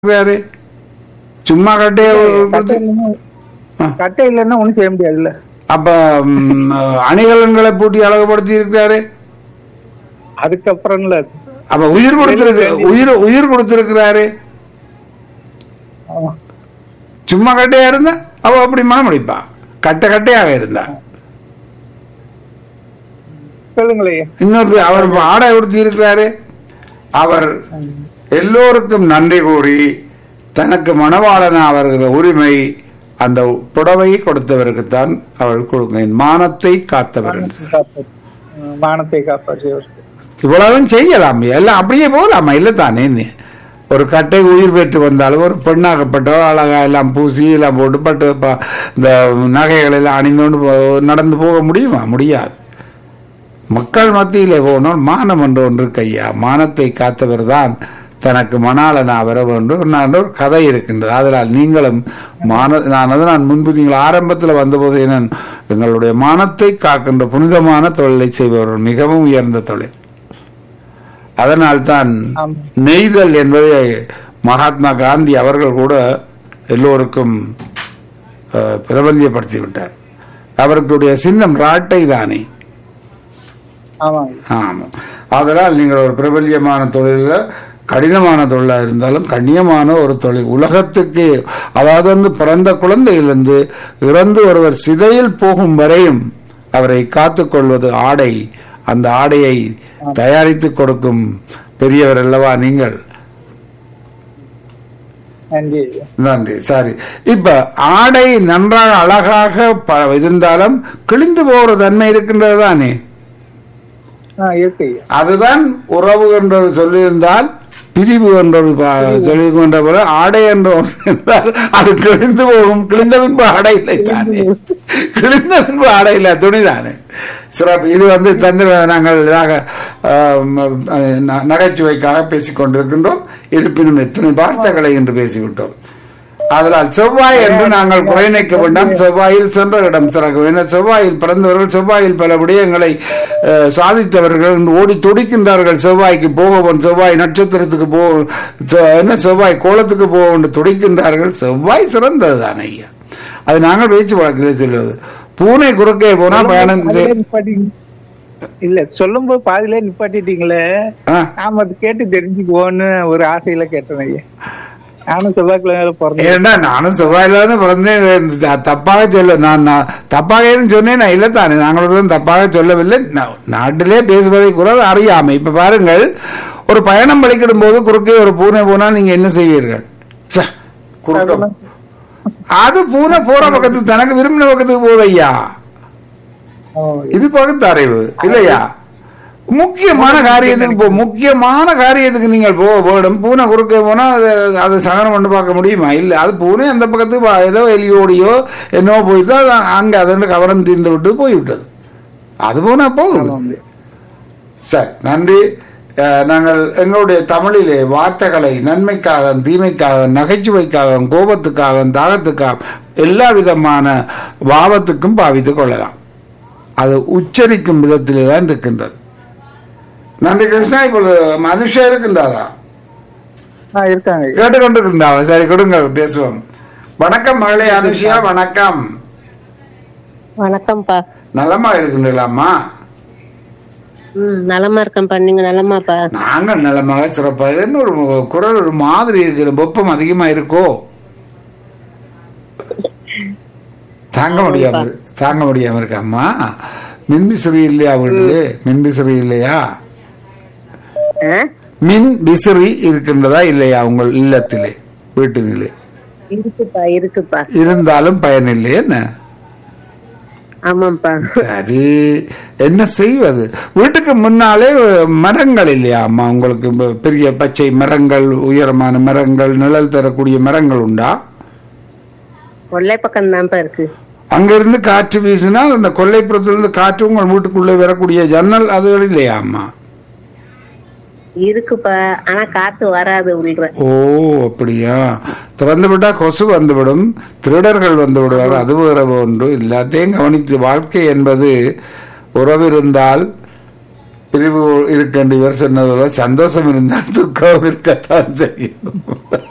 வேறு சும்மா கட்டைய கட்டை கொடுத்து இல்லைன்னா- ஆ. கட்டை இல்லைன்னா ஒண்ணும் செய்ய முடியாதுல்ல அப்ப ம், அணிகலன்களை பூட்டி அழகுபடுத்தி இருக்காரு அதுக்கப்புறம்ல அப்ப உயிர் கொடுத்திருக்கு உயிர் உயிர் கொடுத்திருக்கிறாரு ஆமா. சும்மா கட்டையா இருந்தா அவ அப்படி மனம் முடிப்பா கட்டை கட்டையாக இருந்தா சொல்லுங்களே இன்னொரு அவர் இப்ப ஆடை உடுத்தி இருக்கிறாரு அவர் எல்லோருக்கும் நன்றி கூறி தனக்கு மணவாளனா வருகிற உரிமை அந்த புடவையை கொடுத்தவருக்குத்தான் அவள் கொடுங்க என் மானத்தை காத்தவர் என்று. காப்பாற்று. ம், மானத்தை காப்பாற்றியவர் இவ்வளவும் செய்யலாம் எல்லாம் அப்படியே போகலாமா இல்லை தானே ஒரு கட்டை உயிர் பெற்று வந்தாலும் ஒரு பெண்ணாகப்பட்டவோ அழகா எல்லாம் பூசி எல்லாம் போட்டு பட்டு ப- இந்த நகைகள் எல்லாம் அணிந்து கொண்டு நடந்து போக முடியுமா முடியாது மக்கள் மத்தியிலே போனால் மானம் என்று ஒன்று கையா மானத்தை காத்தவர் தான் தனக்கு மணாளனா வர வேண்டும் நான் ஒரு கதை இருக்கின்றது அதனால் நீங்களும் மான நான் அது நான் முன்பு நீங்கள் ஆரம்பத்தில் வந்தபோது நான் எங்களுடைய மானத்தை காக்கின்ற புனிதமான தொழிலை செய்பவர்கள் மிகவும் உயர்ந்த தொழில் அதனால்தான் ஆமா. நெய்தல் என்பதை மகாத்மா காந்தி அவர்கள் கூட எல்லோருக்கும் அஹ், பிரபல்யப்படுத்தி விட்டார் அவர்களுடைய சின்னம் ராட்டை தானே ஆமாங்க ஆமாம் அதனால் நீங்கள் ஒரு பிரபல்யமான தொழிலில் கடினமான தொழிலாக இருந்தாலும் கண்ணியமான ஒரு தொழில் உலகத்துக்கு அதாவது வந்து பிறந்த குழந்தையிலிருந்து இறந்து ஒருவர் சிதையில் போகும் வரையும் அவரை காத்துக்கொள்வது ஆடை அந்த ஆடையை தயாரித்து கொடுக்கும் பெரியவர் அல்லவா நீங்கள் நன்றி நன்றி சாரி இப்ப ஆடை நன்றாக அழகாக ப- இருந்தாலும் கிழிந்து போகிற தன்மை இருக்கின்றது தானே ஆ இருக்கு ஐயா. அதுதான் உறவு என்ற ஒரு சொல்லியிருந்தால் பிரிவு என்ற ஒரு ப- சொல்லியிருக்கின்ற போல ஆடை என்ற ஒன்று இருந்தால் அது கிழிந்து போகும் கிழிந்த பின்பு ஆடை இல்லை தானே கிழிந்த பின்பு ஆடை இல்லை துணிதானே சிறப்பு இது வந்து சந்திர நாங்கள் இதாக ஆம், அஹ், ந- நகைச்சுவைக்காக பேசிக் கொண்டிருக்கின்றோம் இருப்பினும் எத்தனை வார்த்தைகளை என்று பேசிவிட்டோம் அதனால் செவ்வாய் என்று நாங்கள் குறை நிற்க வேண்டாம் செவ்வாயில் சென்ற இடம் சிறக்கும் ஏன்னா செவ்வாயில் பிறந்தவர்கள் செவ்வாயில் பல விடயங்களை அஹ், சாதித்தவர்கள் இன்று ஓடி துடிக்கின்றார்கள் செவ்வாய்க்கு போகவும் செவ்வாய் நட்சத்திரத்துக்கு போ செ- என்ன செவ்வாய் கோலத்துக்கு போக துடிக்கின்றார்கள் செவ்வாய் சிறந்தது தான் ஐயா அது நாங்கள் பேச்சு வழக்கிலே சொல்வது பூனை குறுக்கே போனா பயணம் பாதியிலே செய்- நிப்பாட்டி- இல்ல சொல்லும் போது பாதியிலே நிப்பாட்டிட்டீங்களே ஆ, நாம அது கேட்டு தெரிஞ்சுக்குவோன்னு ஒரு ஆசையில கேட்டேன் ஐயா நானும் செவ்வாய்க்கிழமையில பிறந்தேன் ஏண்டா நானும் செவ்வாயில பிறந்தேன் த- தப்பாக சொல்ல நான் நான் தப்பாக எதுவும் சொன்னேன் நான் இல்லை தானே நாங்களும் தப்பாக சொல்லவில்லை நா- நாட்டிலே பேசுவதை கூட அறியாமை இப்ப பாருங்கள் ஒரு பயணம் பலிக்கிடும் போது குறுக்கே ஒரு பூனை போனா நீங்க என்ன செய்வீர்கள் ச்சே, குறுக்க அது பூனை போற பக்கத்துக்கு தனக்கு விரும்பின பக்கத்துக்கு போகுது ஐயா ஆமாம் ஐயா. இது பகுத்தறிவு இல்லையா முக்கியமான காரியத்துக்கு போ முக்கியமான காரியத்துக்கு நீங்கள் போக போயிடும் பூனை குறுக்கே போனா அது அது சகனம் பண்ணி பார்க்க முடியுமா இல்லை அது பூனை அந்த பக்கத்துக்கு வா- ஏதோ எலியோடியோ என்னவோ போயிட்டு அது அங்க அதன் கவனம் தீர்ந்து விட்டு போய்விட்டது அது போனா போகுது ஆமாம் ஐயா. சரி நன்றி அஹ், நாங்கள் எங்களுடைய தமிழிலே வார்த்தைகளை நன்மைக்காக தீமைக்காக நகைச்சுவைக்காக கோபத்துக்காக தாகத்துக்காக எல்லா விதமான பாவத்துக்கும் பாவித்துக் கொள்ளலாம் அது உச்சரிக்கும் விதத்திலே தான் இருக்கின்றது நன்றி கிருஷ்ணா இப்பொழுது மனுஷன் இருக்கின்றாரா ஆ இருக்காங்க ஐயா. கேட்டுக்கொண்டிருக்கின்றாரா சரி கொடுங்க பேசுவோம் வணக்கம் மகளே அனுஷியா வணக்கம் வணக்கம்ப்பா நலமா இருக்கின்றீங்களாம்மா ம் நலமா இருக்கேன்ப்பா நீங்க நலமாப்பா நாங்கள் நலமாக சிறப்பாக என்ன ஒரு குரல் ஒரு மாதிரி இருக்கிற வெப்பம் அதிகமா இருக்கோ தாங்க முடியாம இரு- தாங்க முடியாம இருக்காம்மா மின்விசிறி இல்லையா வீட்டிலே மின்விசிறி இல்லையா ஆ? மின் விசிறி இருக்கின்றதா இல்லையா உங்கள் இல்லத்திலே வீட்டிலே இருக்குப்பா இருக்குப்பா இருந்தாலும் பயனில்லை என்ன ஆமாப்பா சரி என்ன செய்வது வீட்டுக்கு முன்னாலே மரங்கள் இல்லையா அம்மா உங்களுக்கு ப- பெரிய பச்சை மரங்கள் உயரமான மரங்கள் நிழல் தரக்கூடிய மரங்கள் உண்டா கொள்ளை பக்கம் தான்ப்பா இருக்கு அங்கிருந்து காற்று வீசினால் அந்த கொல்லைப்புறத்திலிருந்து காற்று உங்கள் வீட்டுக்குள்ளே வரக்கூடிய ஜன்னல் அதுகள் இல்லையா அம்மா இருக்குப்பா ஆனா காத்து வராது உள்ள ஓ அப்படியா திறந்து விட்டா கொசு வந்துவிடும் திருடர்கள் வந்து விடுவார்கள் அது வேற ஒன்று எல்லாத்தையும் கவனித்து வாழ்க்கை என்பது உறவு இருந்தால் பிரிவு இருக்கின்ற இவர் சொன்னது போல சந்தோஷம் இருந்தால் துக்கம் இருக்கத்தான் செய்யும்